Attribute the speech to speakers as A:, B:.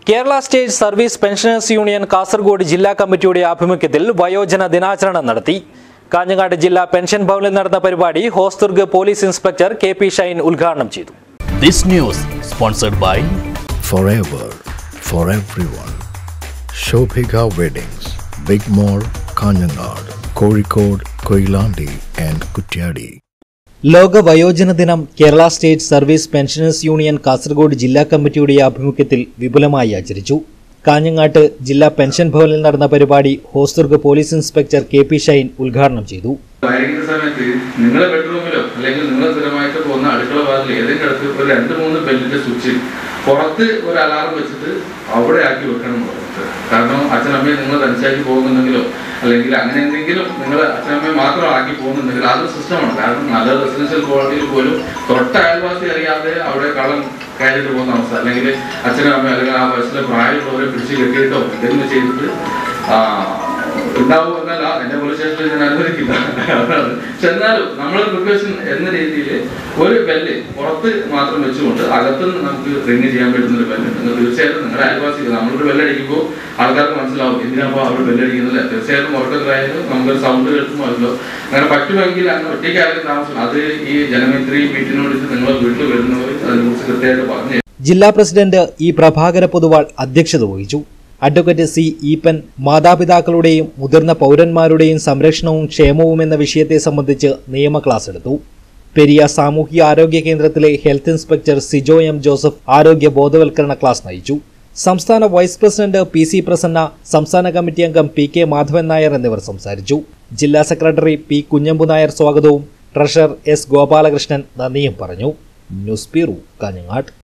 A: Kerala state service pensioners union Kasaragod ജില്ലാ കമ്മിറ്റിയുടെ ആഭിമുഖ്യത്തിൽ വയോജന ദിനാചരണം നടത്തി കാഞ്ഞങ്ങാട് ജില്ലാ പെൻഷൻ ഭവനിൽ നടന്ന പരിപാടി Hosdurg police inspector K P Shine ഉദ്ഘാടനം ചെയ്തു
B: This news sponsored by
C: forever for everyone. Shobhika Weddings, Big Mall, Kanyanad, Kozhikode, Koilandi and Kutyadi.
A: ലോക വയോജന ദിനം Kerala state service pensioners union Kasaragod ജില്ലാ കമ്മിറ്റിയുടെ ആഭിമുഖ്യത്തിൽ വിപുലമായി ആചരിച്ചു കാഞ്ഞങ്ങാട്ട് ജില്ലാ പെൻഷൻ ഭവനിൽ നടന്ന പരിപാടി Hosdurg police inspector K P Shine ഉദ്ഘാടനം ചെയ്തു
D: വൈകുന്ന സമയത്ത് നിങ്ങളെ ബെഡ്റൂമിലോ അല്ലെങ്കിൽ നിങ്ങൾ സ്ഥിരമായിട്ട് പോകുന്ന അടുക്കള വാതിൽ ഏതെങ്കിലും അടുത്ത് ഒരു രണ്ട് മൂന്ന് ബെല്ലിന്റെ സ്വിച്ച് പുറത്ത് ഒരു അലാറം വെച്ചിട്ട് അവിടെ ആക്കി വെക്കണം എന്ന് പറഞ്ഞിട്ട് കാരണം അച്ഛനമ്മയെ നിങ്ങൾ തനിച്ചാക്കി പോകുന്നുണ്ടെങ്കിലോ അല്ലെങ്കിൽ അങ്ങനെ എന്തെങ്കിലും നിങ്ങൾ അച്ഛനമ്മയെ മാത്രം ആക്കി പോകുന്നുണ്ടെങ്കിൽ അതൊരു സിസ്റ്റമാണ് കാരണം നല്ല റെസിഡൻഷ്യൽ കോളനിയിൽ പോലും തൊട്ട അയൽവാസി അറിയാതെ അവിടെ കള്ളം കയറിയിട്ട് പോകുന്ന അവസ്ഥ അല്ലെങ്കിൽ അച്ഛനും അമ്മയോ അല്ലെങ്കിൽ ആ വയസ്സിലെ പ്രായമുള്ളവരെ പിടിച്ച് കെട്ടിയിട്ടോ എന്തെങ്കിലും ചെയ്തിട്ട് ആ, ഉണ്ടാവും എന്നല്ല എന്റെ പോലീസ് സ്റ്റേഷനിൽ ഞാൻ അനുവദിക്കില്ല അതാണ്. പക്ഷെ എന്നാലും നമ്മൾ പ്രിപ്പറേഷൻ എന്ന രീതിയിൽ ഒരു ബെല്ല് പുറത്ത് മാത്രം വെച്ചുകൊണ്ട് അകത്തുനിന്ന് നമുക്ക് റിങ് ചെയ്യാൻ പറ്റുന്ന ഒരു ബെല്ല് നിങ്ങൾ തീർച്ചയായിട്ടും നിങ്ങളുടെ അയൽവാസികൾ നമ്മളൊരു ബെല്ലടിക്കുമ്പോൾ ആൾക്കാർക്ക് മനസ്സിലാവും എന്തിനാപ്പോൾ അവർ ബെല്ലടിക്കുന്നില്ല തീർച്ചയായിട്ടും ഉറക്കത്തിലായാലും നമുക്കൊരു സൗണ്ട് കേൾക്കുമല്ലോ അങ്ങനെ പറ്റുമെങ്കിൽ അങ്ങനെ ഒറ്റയ്ക്കായാലും താമസം അത് ഈ ജനമിത്രി മീറ്റിനോട് നിങ്ങൾ വീട്ടിൽ വരുന്നവർ അതിനെക്കുറിച്ച് കൃത്യമായിട്ട് പറഞ്ഞു
A: ജില്ലാ പ്രസിഡന്റ് ഇ പ്രഭാകര പൊതുവാൾ അധ്യക്ഷത വഹിച്ചു അഡ്വക്കേറ്റ് സി ഈപ്പൻ മാതാപിതാക്കളുടെയും മുതിർന്ന പൗരന്മാരുടെയും സംരക്ഷണവും ക്ഷേമവും എന്ന വിഷയത്തെ സംബന്ധിച്ച് നിയമ ക്ലാസ് എടുത്തു പെരിയ സാമൂഹിക ആരോഗ്യ കേന്ദ്രത്തിലെ health inspector Sijo M Joseph ആരോഗ്യ ബോധവൽക്കരണ ക്ലാസ് നയിച്ചു സംസ്ഥാന vice president P C Prasanna സംസ്ഥാന കമ്മിറ്റി അംഗം പി കെ മാധവൻ നായർ എന്നിവർ സംസാരിച്ചു ജില്ലാ സെക്രട്ടറി പി കുഞ്ഞമ്പു നായർ സ്വാഗതവും ട്രഷറർ എസ് ഗോപാലകൃഷ്ണൻ നന്ദിയും പറഞ്ഞു ന്യൂസ് ബ്യൂറോ കാഞ്ഞങ്ങാട്